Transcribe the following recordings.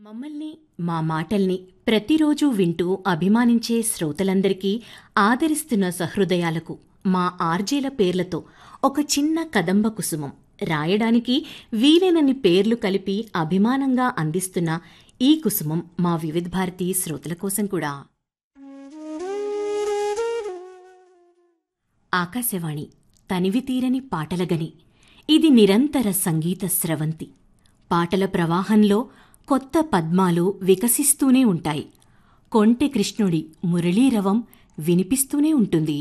మమ్మల్ని మా మాటల్ని ప్రతిరోజూ వింటూ అభిమానించే శ్రోతలందరికీ ఆదరిస్తున్న సహృదయాలకు మా ఆర్జేల పేర్లతో ఒక చిన్న కదంబ కుసుమం రాయడానికి వీలైనన్ని పేర్లు కలిపి అభిమానంగా అందిస్తున్న ఈ కుసుమం మా వివిధ భారతి శ్రోతల కోసం కూడా ఆకాశవాణి తనివి తీరని పాటలగని ఇది నిరంతర సంగీత స్రవంతి పాటల ప్రవాహంలో కొత్త పద్మాలు వికసిస్తూనే ఉంటాయి కొంటె కృష్ణుడి మురళీరవం వినిపిస్తూనే ఉంటుంది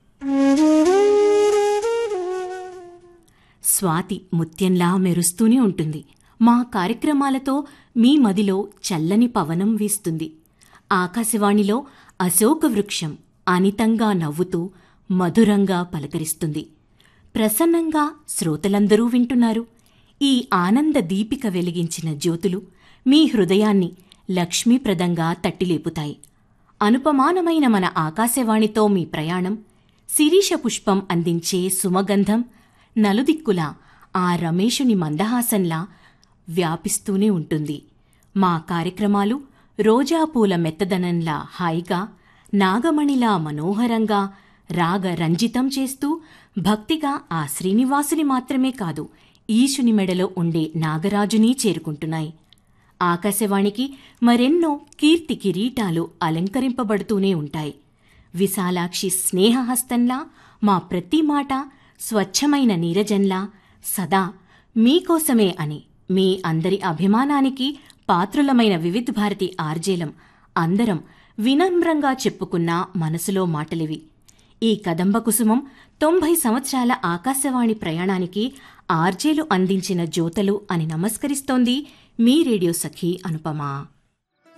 స్వాతి ముత్యంలా మెరుస్తూనే ఉంటుంది మా కార్యక్రమాలతో మీ మదిలో చల్లని పవనం వీస్తుంది ఆకాశవాణిలో అశోక వృక్షం అనితంగా నవ్వుతూ మధురంగా పలకరిస్తుంది ప్రసన్నంగా శ్రోతలందరూ వింటున్నారు ఈ ఆనంద దీపిక వెలిగించిన జ్యోతులు మీ హృదయాన్ని లక్ష్మీప్రదంగా తట్టిలేపుతాయి అనుపమానమైన మన ఆకాశవాణితో మీ ప్రయాణం శిరీష పుష్పం అందించే సుమగంధం నలుదిక్కులా ఆ రమేషుని మందహాసంలా వ్యాపిస్తూనే ఉంటుంది మా కార్యక్రమాలు రోజాపూల మెత్తదనంలా హాయిగా నాగమణిలా మనోహరంగా రాగ రంజితం చేస్తూ భక్తిగా ఆ శ్రీనివాసుని మాత్రమే కాదు ఈశుని మెడలో ఉండే నాగరాజునీ చేరుకుంటున్నాయి ఆకాశవాణికి మరెన్నో కీర్తి కిరీటాలు అలంకరింపబడుతూనే ఉంటాయి విశాలాక్షి స్నేహహస్తంలా మా ప్రతి మాట స్వచ్ఛమైన నీరజంలా సదా మీకోసమే అని మీ అందరి అభిమానానికి పాత్రులమైన వివిధ భారతి ఆర్జేలం అందరం వినమ్రంగా చెప్పుకున్న మనసులో మాటలివి ఈ కదంబ కుసుమం తొంభై సంవత్సరాల ఆకాశవాణి ప్రయాణానికి ఆర్జేలు అందించిన జ్యోతలు అని నమస్కరిస్తోంది మీ రేడియో సఖి అనుపమ